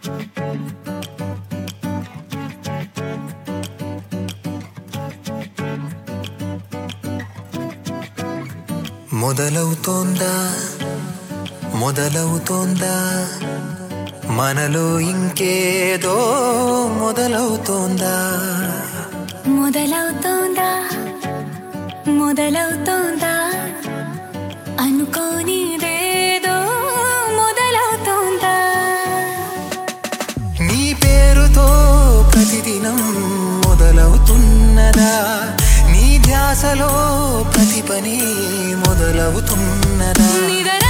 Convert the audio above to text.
మొదలవుతోందా మొదలవుతోందా మనలో ఇంకేదో మొదలవుతోందా మొదలవుతోందా మొదలవుతోందా అనుకోనిదేదో మొదలవుతోందా నీ పేరుతో ప్రతిదినం మొదలవుతున్నదా నీ ధ్యాసలో ప్రతి పని మొదలవుతున్నదా నిదర